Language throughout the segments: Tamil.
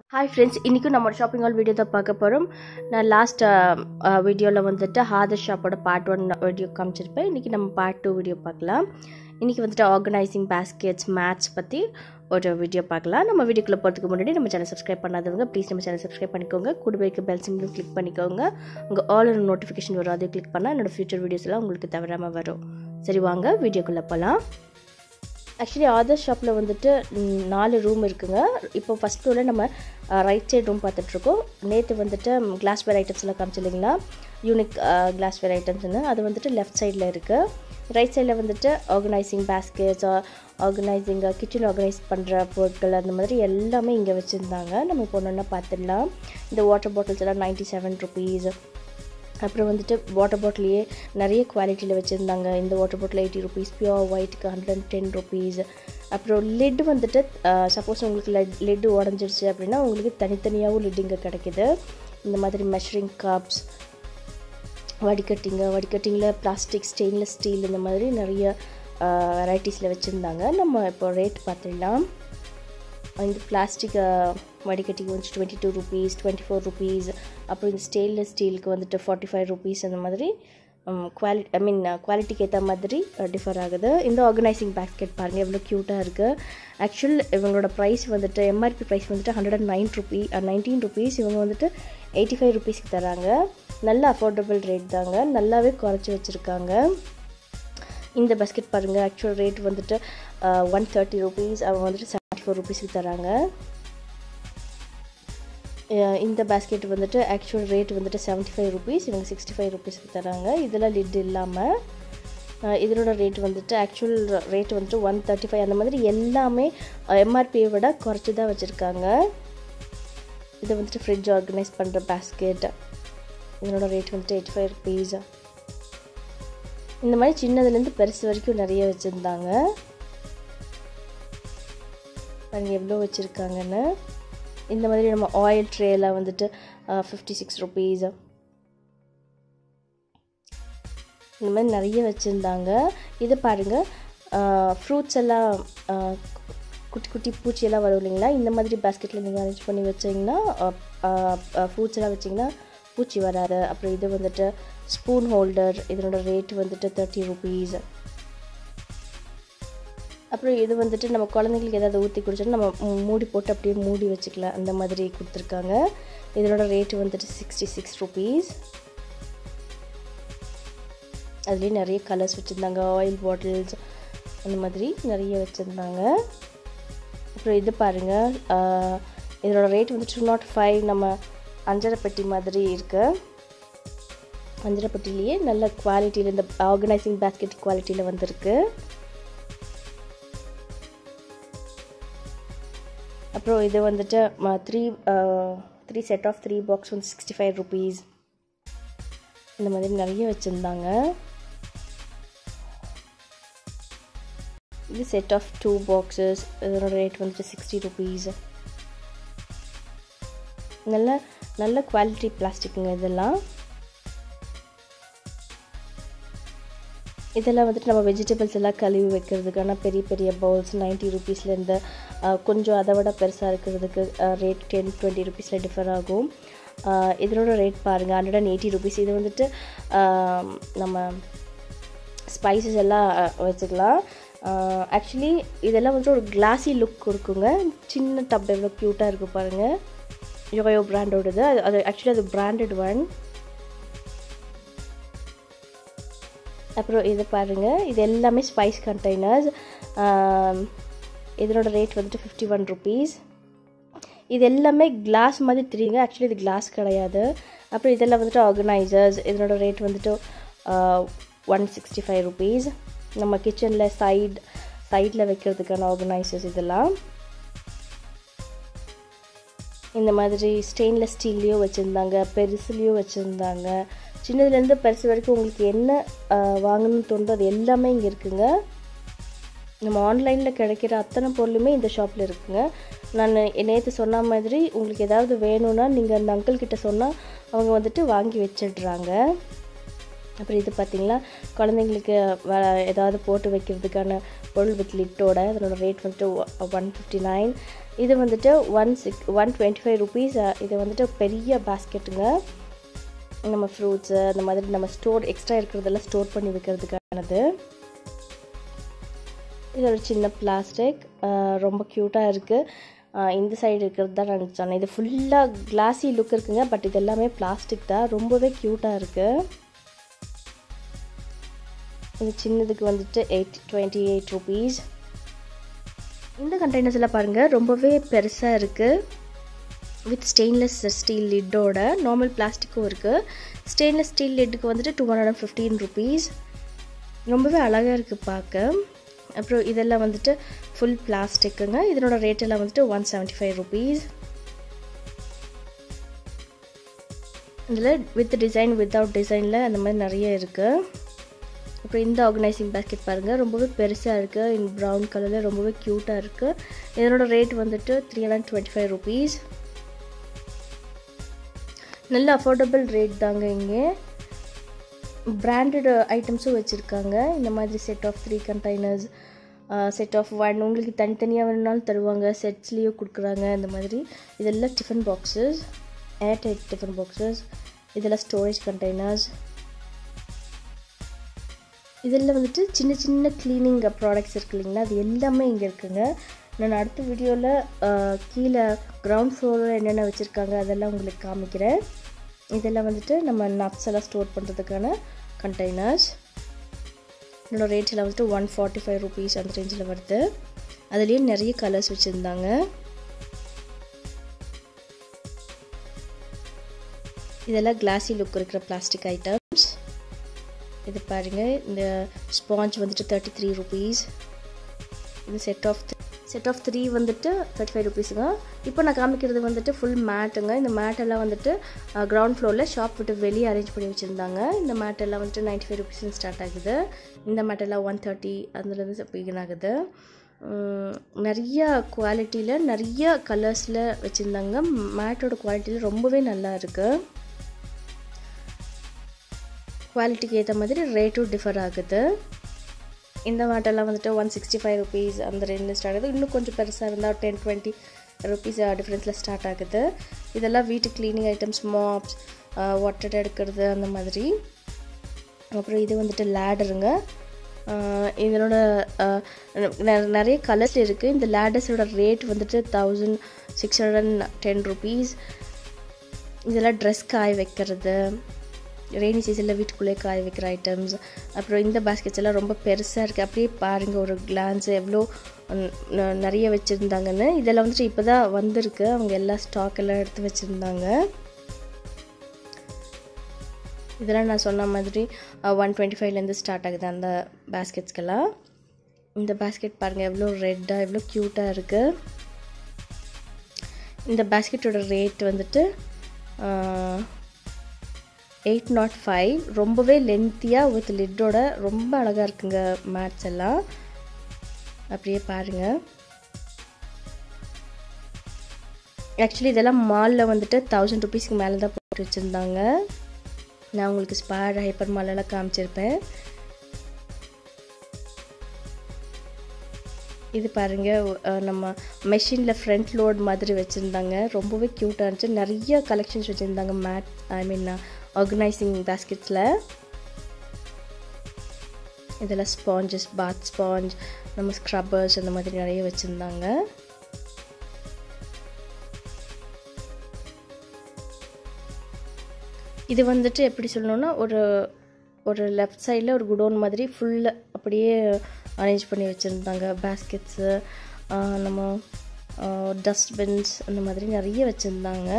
ஹாய் ஃப்ரெண்ட்ஸ் இன்றைக்கும் நம்ம ஷாப்பிங் ஹால் வீடியோ தான் பார்க்க போகிறோம் நான் லாஸ்ட் வீடியோவில் வந்துட்டு ஹாதர் ஷாப்போட பார்ட் ஒன் வீடியோ காமிச்சிருப்பேன் இன்றைக்கி நம்ம பார்ட் டூ வீடியோ பார்க்கலாம் இன்றைக்கி வந்துட்டு ஆர்கனைசிங் பேஸ்கெட்ஸ் மேட்ச் பற்றி ஒரு வீடியோ பார்க்கலாம் நம்ம வீடியோக்குள்ளே போகிறதுக்கு முன்னாடி நம்ம சேனல் சப்ஸ்கிரைப் பண்ணாதவங்க ப்ளீஸ் நம்ம சேனல் சப்ஸ்கிரைப் பண்ணிக்கோங்க கூட போய்க்கு பெல் சிம்பிளும் கிளிக் பண்ணிக்கோங்க உங்கள் ஆல் நோட்டிஃபிகேஷன் வரும் அதை கிளிக் பண்ணால் என்னோடய ஃபியூச்சர் வீடியோஸ் எல்லாம் உங்களுக்கு தவறாமல் வரும் சரி வாங்க வீடியோக்குள்ளே போகலாம் ஆக்சுவலி ஆதர் ஷாப்பில் வந்துட்டு ம், நாலு ரூம் இருக்குங்க இப்போ ஃபஸ்ட் ஃப்ளோரில் நம்ம ரைட் சைடு ரூம் பார்த்துட்ருக்கோம் நேற்று வந்துட்டு கிளாஸ்வேர் ஐட்டம்ஸ் எல்லாம் காமிச்சு இல்லைங்களா யூனிக் கிளாஸ்வேர் ஐட்டம்ஸ்னு அது வந்துட்டு லெஃப்ட் சைடில் இருக்குது ரைட் சைடில் வந்துட்டு organising baskets organising kitchen organise பண்ணுற பொருட்கள் அந்த மாதிரி எல்லாமே இங்கே வச்சுருந்தாங்க நம்ம இப்போ ஒன்று ஒன்றா பார்த்துடலாம் இந்த வாட்டர் பாட்டில்ஸ் எல்லாம் நைன்ட்டி செவன் ருபீஸ் அப்புறம் வந்துட்டு வாட்டர் பாட்டிலையே நிறைய குவாலிட்டியில் வச்சுருந்தாங்க இந்த water bottle eighty rupees pure ஒயிட்டுக்கு ஹண்ட்ரட் அண்ட் டென் ருபீஸ் அப்புறம் லெட் வந்துட்டு சப்போஸ் உங்களுக்கு லெட் லெட்டு உடஞ்சிருச்சு அப்படின்னா உங்களுக்கு தனித்தனியாகவும் லெட் இங்கே கிடைக்குது இந்த மாதிரி மெஷரிங் கப்ஸ் வடிகட்டிங்க வடிகட்டிங்கில் பிளாஸ்டிக் ஸ்டெயின்லெஸ் ஸ்டீல் இந்த மாதிரி நிறைய வெரைட்டிஸில் வச்சுருந்தாங்க நம்ம இப்போ ரேட் பார்த்துடலாம் இந்த பிளாஸ்டிக் வடிகட்டிக்கு வந்துட்டு twenty two rupees twenty four rupees அப்புறம் இந்த ஸ்டெயின்லெஸ் ஸ்டீலுக்கு வந்துட்டு ஃபார்ட்டி ஃபைவ் ருபீஸ் அந்த மாதிரி குவாலிட்டி ஐ மீன் குவாலிட்டிக்கு ஏற்ற மாதிரி டிஃபர் ஆகுது இந்த ஆர்கனைசிங் பேஸ்கெட் பாருங்கள் எவ்வளோ க்யூட்டாக இருக்குது ஆக்சுவல் இவங்களோட ப்ரைஸ் வந்துட்டு எம்ஆர்பி ப்ரைஸ் வந்துட்டு hundred and nine rupee nineteen rupees இவங்க வந்துட்டு எயிட்டி ஃபைவ் ருபீஸ்க்கு தராங்க நல்ல அஃபோர்டபுள் ரேட் தாங்க நல்லாவே குறைச்சி வச்சுருக்காங்க இந்த பஸ்கெட் பாருங்கள் ஆக்சுவல் ரேட் வந்துட்டு ஒன் தேர்ட்டி ருபீஸ் அவங்க வந்துட்டு செவன்ட்டி ஃபோர் ருபீஸ்க்கு தராங்க அஹ் இந்த பேஸ்கெட் வந்துட்டு ஆக்சுவல் ரேட் வந்துட்டு செவன்ட்டி ஃபைவ் ருபீஸ் இவங்க சிக்ஸ்டி ஃபைவ் ருபீஸ்க்கு தராங்க இதில் லிட் இல்லாமல் அஹ் இதனோட ரேட் வந்துட்டு ஆக்சுவல் ரேட் வந்துட்டு ஒன் தேர்ட்டி ஃபைவ் அந்த மாதிரி எல்லாமே எம்ஆர்பியை விட குறைச்சி தான் வச்சுருக்காங்க இது வந்துட்டு ஃப்ரிட்ஜ் ஆர்கனைஸ் பண்ணுற பேஸ்கெட் இதனோட ரேட் வந்துட்டு எயிட்டி ஃபைவ் ருபீஸ் இந்த மாதிரி சின்னதுலேருந்து பெருசு வரைக்கும் நிறைய வச்சுருந்தாங்க பாருங்க எவ்வளோ வச்சுருக்காங்கன்னு இந்த மாதிரி நம்ம ஆயில் ட்ரேலாம் வந்துட்டு ஃபிஃப்டி சிக்ஸ் ருபீஸ் இந்த மாதிரி நிறைய வச்சுருந்தாங்க இது பாருங்கள் ஃப்ரூட்ஸ் எல்லாம் ஆஹ், குட்டி குட்டி பூச்சியெல்லாம் வரும் இல்லைங்களா இந்த மாதிரி பேஸ்கெட்டில் நீங்கள் அரேஞ்ச் பண்ணி வச்சிங்கன்னா ஃப்ரூட்ஸ் எல்லாம் வச்சிங்கன்னா பூச்சி வராது அப்புறம் இது வந்துட்டு ஸ்பூன் ஹோல்டர் இதனோட ரேட் வந்துட்டு தேர்ட்டி ருபீஸ் அப்புறம் இது வந்துட்டு நம்ம குழந்தைங்களுக்கு ஏதாவது ஊற்றி குடிச்சோன்னா நம்ம மூ- மூடி போட்டு அப்படியே மூடி வச்சுக்கலாம் அந்த மாதிரி கொடுத்துருக்காங்க இதனோட ரேட் வந்துட்டு சிக்ஸ்டி சிக்ஸ் ருபீஸ் அதுலேயே நிறைய கலர்ஸ் வச்சுருந்தாங்க ஆயில் பாட்டில்ஸ் அந்த மாதிரி நிறைய வச்சுருந்தாங்க அப்புறம் இது பாருங்கள் ஆஹ், இதனோட ரேட் வந்து டூ நாட் ஃபைவ் நம்ம அஞ்சரை பெட்டி மாதிரி இருக்கு அஞ்சரை பெட்டிலேயே நல்ல குவாலிட்டியில் இந்த ஆர்கனைசிங் பேஸ்கெட் குவாலிட்டியில் வந்திருக்கு அப்புறம் இது வந்துட்டு three three set of three box வந்து சிக்ஸ்டி ஃபைவ் ருபீஸ் இந்த மாதிரி நிறைய வச்சுருந்தாங்க இது செட் ஆஃப் டூ பாக்ஸஸ் இதோட ரேட் வந்துட்டு சிக்ஸ்டி ருபீஸ் நல்ல நல்ல குவாலிட்டி பிளாஸ்டிக்குங்க இதெல்லாம் இதெல்லாம் வந்துட்டு நம்ம வெஜிடபிள்ஸ் எல்லாம் கழுவி வைக்கிறதுக்கான பெரிய பெரிய பவுல்ஸ் நைன்ட்டி ருபீஸ்லேருந்து கொஞ்சம் அதை விட பெருசாக இருக்கிறதுக்கு ரேட் டென் டுவெண்ட்டி ருபீஸில் டிஃபர் ஆகும் அஹ், இதனோட ரேட் பாருங்கள் ஹண்ட்ரட் அண்ட் எயிட்டி ருபீஸ் இது வந்துட்டு அஹ், நம்ம ஸ்பைசஸ் எல்லாம் அஹ், வச்சுக்கலாம் ஆக்சுவலி இதெல்லாம் வந்துட்டு ஒரு கிளாஸி லுக் கொடுக்குங்க சின்ன டப் எவ்வளோ க்யூட்டாக இருக்குது பாருங்கள் யோயோ பிராண்டோடது அது அது ஆக்சுவலி அது பிராண்டட் ஒன் அப்புறம் இது பாருங்கள் இது எல்லாமே ஸ்பைஸ் கண்டெய்னர்ஸ் இதனோட ரேட் வந்துட்டு ஃபிஃப்டி ஒன் ருபீஸ் இது எல்லாமே கிளாஸ் மாதிரி தெரியுங்க ஆக்சுவலி இது கிளாஸ் கிடையாது அப்புறம் இதெல்லாம் வந்துட்டு ஆர்கனைசர்ஸ் இதனோட ரேட் வந்துட்டு ஒன் சிக்ஸ்டி ஃபைவ் ருபீஸ் நம்ம கிச்சனில் சைட் சைடில் வைக்கிறதுக்கான ஆர்கனைசர்ஸ் இதெல்லாம் இந்த மாதிரி ஸ்டெயின்லெஸ் ஸ்டீல்லையும் வச்சுருந்தாங்க பெருசுலேயும் வச்சுருந்தாங்க சின்னதுலேருந்து பெருசு வரைக்கும் உங்களுக்கு என்ன ஆஹ், வாங்கணும்னு தோணுதோ அது எல்லாமே இங்கே இருக்குங்க நம்ம ஆன்லைனில் கிடைக்கிற அத்தனை பொருளுமே இந்த ஷாப்பில் இருக்குங்க நான் நேற்று சொன்ன மாதிரி உங்களுக்கு ஏதாவது வேணும்னா நீங்கள் அந்த அங்கிள் கிட்ட சொன்னால் அவங்க வந்துட்டு வாங்கி வச்சிடுறாங்க அப்புறம் இது பார்த்தீங்களா குழந்தைங்களுக்கு வ- ஏதாவது போட்டு வைக்கிறதுக்கான பொருள் வித் லிட்டோட அதனோட ரேட் வந்துட்டு ஒன் ஃபிஃப்டி நைன் இது வந்துட்டு one six one twenty five rupees இது வந்துட்டு பெரிய பேஸ்கெட்டுங்க நம்ம ஃப்ரூட்ஸு அந்த மாதிரி நம்ம ஸ்டோர் எக்ஸ்ட்ரா இருக்கிறதெல்லாம் ஸ்டோர் பண்ணி வைக்கிறதுக்கானது இது ஒரு சின்ன பிளாஸ்டிக் ரொம்ப க்யூட்டாக இருக்குது இந்த சைடு இருக்கிறது தான் நான் சொன்னேன் இது ஃபுல்லாக கிளாஸி லுக் இருக்குங்க பட் இது எல்லாமே பிளாஸ்டிக் தான் ரொம்பவே க்யூட்டாக இருக்குது இது சின்னதுக்கு வந்துட்டு எயிட் டுவெண்ட்டி எயிட் ருபீஸ் இந்த கண்டெய்னர்ஸ் எல்லாம் பாருங்கள் ரொம்பவே பெருசாக இருக்குது வித் ஸ்டெயின்லெஸ் ஸ்டீல் லிட்டோட நார்மல் பிளாஸ்டிக்கும் இருக்குது ஸ்டெயின்லெஸ் ஸ்டீல் லிட்டுக்கு வந்துட்டு two hundred and fifteen rupees ரொம்பவே அழகாக இருக்குது பார்க்க அப்புறம் இதெல்லாம் வந்துட்டு ஃபுல் பிளாஸ்டிக்குங்க இதனோட ரேட் எல்லாம் வந்துட்டு ஒன் செவன்ட்டி ஃபைவ் ருபீஸ் இதில் வித் டிசைன் வித்தவுட் டிசைனில் அந்த மாதிரி நிறைய இருக்குது அப்புறம் இந்த ஆர்கனைசிங் பேஸ்கெட் பாருங்கள் ரொம்பவே பெருசாக இருக்குது இன் ப்ரௌன் கலரில் ரொம்பவே க்யூட்டாக இருக்குது இதனோட ரேட் வந்துட்டு three hundred twenty five rupees நல்ல அஃபோர்டபுள் ரேட் தாங்க இங்கே பிராண்டட் ஐட்டம்ஸும் வச்சுருக்காங்க இந்த மாதிரி set of three containers set of one உங்களுக்கு தனித்தனியாக வேணுனாலும் தருவாங்க செட்ஸ்லேயும் கொடுக்குறாங்க இந்த மாதிரி இதெல்லாம் tiffin boxes airtight tiffin boxes இதெல்லாம் ஸ்டோரேஜ் கண்டெய்னர்ஸ் இதில் வந்துட்டு சின்ன சின்ன க்ளீனிங் ப்ராடக்ட்ஸ் இருக்கு இல்லைங்களா அது எல்லாமே இங்கே இருக்குங்க நான் அடுத்த வீடியோவில் கீழே கிரவுண்ட் ஃப்ளோரில் என்னென்ன வச்சுருக்காங்க அதெல்லாம் உங்களுக்கு காமிக்கிறேன் இதெல்லாம் வந்துட்டு நம்ம நட்ஸ் எல்லாம் ஸ்டோர் பண்ணுறதுக்கான கண்டெய்னர்ஸ் இதோட ரேட் எல்லாம் வந்துட்டு ஒன் ஃபார்ட்டி ஃபைவ் ருபீஸ் அந்த ரேஞ்சில் வருது அதுலேயே நிறைய கலர்ஸ் வச்சுருந்தாங்க இதெல்லாம் கிளாஸி லுக் இருக்கிற பிளாஸ்டிக் ஐட்டம்ஸ் இது பாருங்கள் இந்த ஸ்பாஞ்ச் வந்துட்டு தேர்ட்டி த்ரீ ருபீஸ் இது set of set of three வந்துட்டு தேர்ட்டி ஃபைவ் ருபீஸுங்க இப்போ நான் காமிக்கிறது வந்துட்டு ஃபுல் மேட்டுங்க இந்த மேட்டெல்லாம் வந்துட்டு கிரவுண்ட் ஃப்ளோரில் ஷாப் விட்டு வெளியே அரேஞ்ச் பண்ணி வச்சுருந்தாங்க இந்த மேட்டெல்லாம் வந்துட்டு நைன்ட்டி ஃபைவ் ருபீஸ்னு ஸ்டார்ட் ஆகுது இந்த மேட்டெல்லாம் ஒன் தேர்ட்டி அதுலேருந்து பிகின் ஆகுது நிறைய குவாலிட்டியில் நிறைய கலர்ஸில் வச்சுருந்தாங்க மேட்டோட குவாலிட்டியில் ரொம்பவே நல்லா இருக்குது குவாலிட்டிக்கு ஏற்ற மாதிரி ரேட்டும் டிஃபர் ஆகுது இந்த மாட்டெல்லாம் வந்துட்டு ஒன் சிக்ஸ்டி ஃபைவ் ருபீஸ் அந்த ரேஞ்சில் ஸ்டார்ட் ஆகுது இன்னும் கொஞ்சம் பெருசாக இருந்தால் டென் டுவெண்ட்டி ருபீஸ் டிஃப்ரென்ஸில் ஸ்டார்ட் ஆகுது இதெல்லாம் வீட்டு க்ளீனிங் ஐட்டம்ஸ் மாப்ஸ் வாட்டர் எடுக்கிறது அந்த மாதிரி அப்புறம் இது வந்துட்டு லேடருங்க இதனோட நிறைய கலர்ஸ் இருக்குது இந்த லேடர்ஸோட ரேட் வந்துட்டு thousand six hundred and ten rupees இதெல்லாம் ட்ரெஸ் காய வைக்கிறது ரெய்னி சீசனில் வீட்டுக்குள்ளே காய வைக்கிற ஐட்டம்ஸ் அப்புறம் இந்த பாஸ்கெட்ஸ் எல்லாம் ரொம்ப பெருசாக இருக்குது அப்படியே பாருங்கள் ஒரு கிளான்ஸ் எவ்வளோ நிறைய வச்சுருந்தாங்கன்னு இதெல்லாம் வந்துட்டு இப்போ தான் வந்திருக்கு அவங்க எல்லா ஸ்டாக் எல்லாம் எடுத்து வச்சுருந்தாங்க இதெல்லாம் நான் சொன்ன மாதிரி ஒன் டுவெண்ட்டி ஃபைவ்லேருந்து ஸ்டார்ட் ஆகுது அந்த பேஸ்கெட்ஸ்க்கெல்லாம் இந்த பேஸ்கெட் பாருங்கள் எவ்வளோ ரெட்டாக எவ்வளோ க்யூட்டாக இருக்குது இந்த பேஸ்கெட்டோட ரேட் வந்துட்டு எயிட் நாட் ஃபைவ் ரொம்பவே லென்த்தியாக வித் லிட்டோட ரொம்ப அழகாக இருக்குங்க மேட்ஸ் எல்லாம் அப்படியே பாருங்கள் ஆக்சுவலி இதெல்லாம் மாலில் வந்துட்டு தௌசண்ட் ருபீஸ்க்கு மேலே தான் போட்டு வச்சுருந்தாங்க நான் உங்களுக்கு ஸ்பார் ஹைப்பர் மாலெல்லாம் காமிச்சிருப்பேன் இது பாருங்கள் நம்ம மெஷினில் ஃப்ரண்ட் லோட் மாதிரி வச்சுருந்தாங்க ரொம்பவே க்யூட்டாக இருந்துச்சு நிறைய கலெக்ஷன்ஸ் வச்சுருந்தாங்க மேட் ஐ மீன் ஆர்கனைசிங் பேஸ்கெட்ஸில் இதெல்லாம் ஸ்பாஞ்சஸ் பாத் ஸ்பாஞ்ச் நம்ம ஸ்க்ரப்பர்ஸ் அந்த மாதிரி நிறைய வச்சுருந்தாங்க இது வந்துட்டு எப்படி சொல்லணும்னா ஒரு ஒரு லெஃப்ட் சைடில் ஒரு குடோன் மாதிரி ஃபுல்லாக அப்படியே அரேஞ்ச் பண்ணி வச்சுருந்தாங்க பேஸ்கெட்ஸு நம்ம டஸ்ட்பின்ஸ் அந்த மாதிரி நிறைய வச்சுருந்தாங்க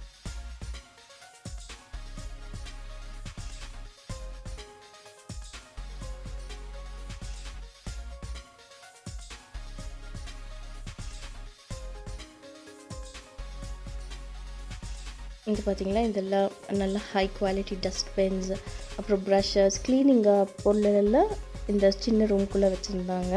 இது பார்த்திங்களா இதெல்லாம் நல்ல ஹை குவாலிட்டி டஸ்ட்பின்ஸ் அப்புறம் ப்ரஷஸ் க்ளீனிங்காக பொருளெல்லாம் இந்த சின்ன ரூம்குள்ளே வச்சுருந்தாங்க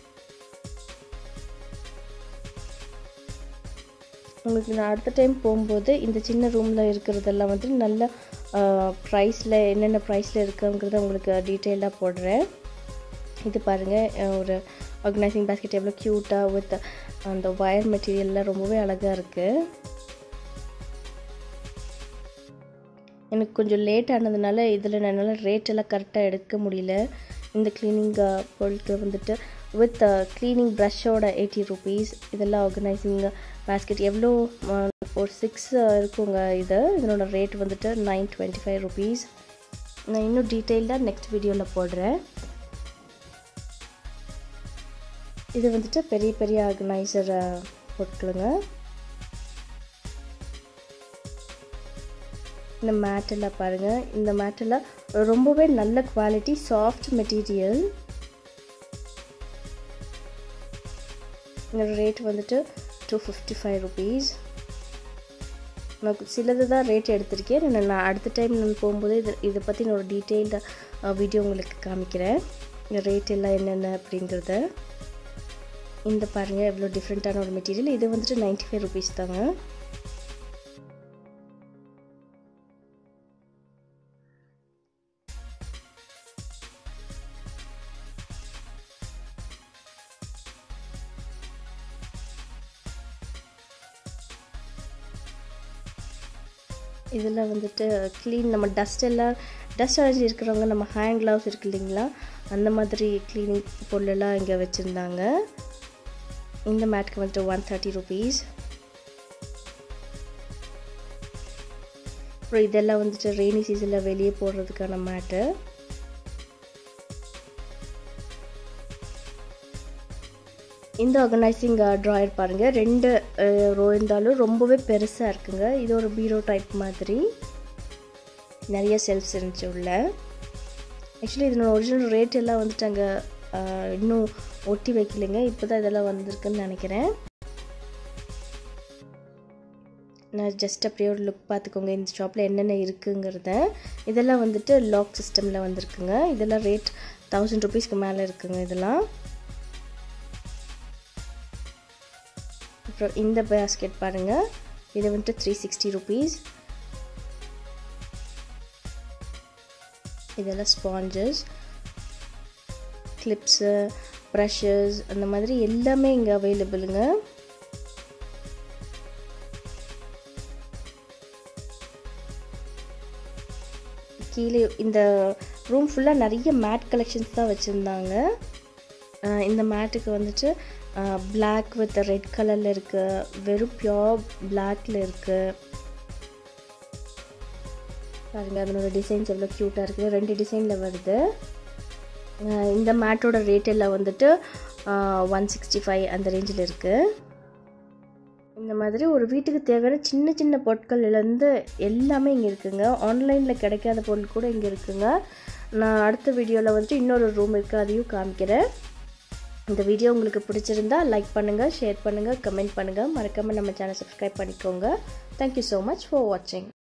உங்களுக்கு நான் அடுத்த டைம் போகும்போது இந்த சின்ன ரூமில் இருக்கிறதெல்லாம் வந்து நல்ல ப்ரைஸில் என்னென்ன ப்ரைஸில் இருக்குங்கிறத உங்களுக்கு டீட்டெயிலாக போடுறேன் இது பாருங்கள் ஒரு ஆர்கனைசிங் பேஸ்கெட் எவ்வளோ க்யூட்டாக வித் அந்த ஒயர் மெட்டீரியல்லாம் ரொம்பவே அழகாக இருக்குது எனக்கு கொஞ்சம் லேட் ஆனதுனால இதில் என்னால் ரேட் எல்லாம் கரெக்டாக எடுக்க முடியல இந்த க்ளீனிங் பொருட்கள் வந்துட்டு வித் க்ளீனிங் ப்ரஷ்ஷோட எயிட்டி ருபீஸ் இதெல்லாம் ஆர்கனைசிங் பேஸ்கெட் எவ்வளோ ஒரு சிக்ஸ் இருக்குங்க இது இதனோட ரேட் வந்துட்டு நைன் டுவெண்ட்டி ஃபைவ் ருபீஸ் நான் இன்னும் டீட்டெயில்டாக நெக்ஸ்ட் வீடியோவில் போடுறேன் இது வந்துட்டு பெரிய பெரிய ஆர்கனைசர் பொருட்களுங்க இந்த மேட்டெல்லாம் பாருங்கள் இந்த மேட்டெல்லாம் ரொம்பவே நல்ல குவாலிட்டி சாஃப்ட் மெட்டீரியல் இந்த ரேட் வந்துட்டு டூ ஃபிஃப்டி ஃபைவ் ருபீஸ் நான் சிலது தான் ரேட் எடுத்திருக்கேன் நான் அடுத்த டைம் நான் போகும்போது இது இதை பற்றி நான் ஒரு டீட்டெயில்டு வீடியோ உங்களுக்கு காமிக்கிறேன் இந்த ரேட் எல்லாம் என்னென்ன அப்படிங்கிறத இந்த பாருங்கள் எவ்வளோ டிஃப்ரெண்ட்டான ஒரு மெட்டீரியல் இது வந்துட்டு நைன்ட்டி ஃபைவ் ருபீஸ் தாங்க இதில் வந்துட்டு க்ளீன் நம்ம டஸ்ட் எல்லாம் டஸ்ட் அலர்ஜி இருக்கிறவங்க நம்ம ஹேண்ட் க்ளவுஸ் இருக்கு இல்லைங்களா அந்த மாதிரி க்ளீனிங் பொருளெல்லாம் இங்கே வச்சுருந்தாங்க இந்த மேட்க்கு வந்துட்டு ஒன் தேர்ட்டி ருபீஸ் அப்புறம் இதெல்லாம் வந்துட்டு ரெய்னி சீசனில் வெளியே போடுறதுக்கான மேட்டு இந்த ஆர்கனைசிங் ட்ராயர் பாருங்கள் ரெண்டு ரோ இருந்தாலும் ரொம்பவே பெருசாக இருக்குங்க இது ஒரு பீரோ டைப் மாதிரி நிறைய செல்ஃப்ஸ் இருந்துச்சு உள்ள ஆக்சுவலி இதனோட ஒரிஜினல் ரேட் எல்லாம் வந்துட்டு அங்கே இன்னும் ஒட்டி வைக்கலைங்க இப்போ தான் இதெல்லாம் வந்திருக்குன்னு நினைக்கிறேன் நான் ஜஸ்ட் அப்படியே ஒரு லுக் பார்த்துக்கோங்க இந்த ஷாப்பில் என்னென்ன இருக்குங்கிறத இதெல்லாம் வந்துட்டு லாக் சிஸ்டமில் வந்திருக்குங்க இதெல்லாம் ரேட் தௌசண்ட் ருபீஸ்க்கு மேலே இருக்குங்க இதெல்லாம் அப்புறம் இந்த பேஸ்கெட் பாருங்கள் இது வந்துட்டு த்ரீ சிக்ஸ்டி ருபீஸ் இதெல்லாம் ஸ்பாஞ்சஸ் கிளிப்ஸு ப்ரஷஸ் அந்த மாதிரி எல்லாமே இங்கே அவைலபிளுங்க கீழே இந்த ரூம் ஃபுல்லாக நிறைய மேட் கலெக்ஷன்ஸ் தான் வச்சுருந்தாங்க இந்த மேட்டுக்கு வந்துட்டு பிளாக் வித் ரெட் கலரில் இருக்குது வெறும் பியோர் பிளாக்ல இருக்குது பாருங்கள் அதனோட டிசைன்ஸ் எவ்வளோ க்யூட்டாக இருக்குது ரெண்டு டிசைனில் வருது இந்த மேட்டோட ரேட் எல்லாம் வந்துட்டு ஒன் சிக்ஸ்டி ஃபைவ் அந்த ரேஞ்சில் இருக்குது இந்த மாதிரி ஒரு வீட்டுக்கு தேவையான சின்ன சின்ன பொருட்கள்லேருந்து எல்லாமே இங்கே இருக்குங்க ஆன்லைனில் கிடைக்காத பொருள் கூட இங்கே இருக்குங்க நான் அடுத்த வீடியோவில் வந்துட்டு இன்னொரு ரூம் இருக்குது அதையும் காமிக்கிறேன் இந்த வீடியோ உங்களுக்கு பிடிச்சிருந்தா லைக் பண்ணுங்கள் ஷேர் பண்ணுங்கள் கமெண்ட் பண்ணுங்கள் மறக்காமல் நம்ம சேனல் சப்ஸ்கிரைப் பண்ணிக்கோங்க தேங்க்யூ ஸோ மச் ஃபார் வாட்சிங்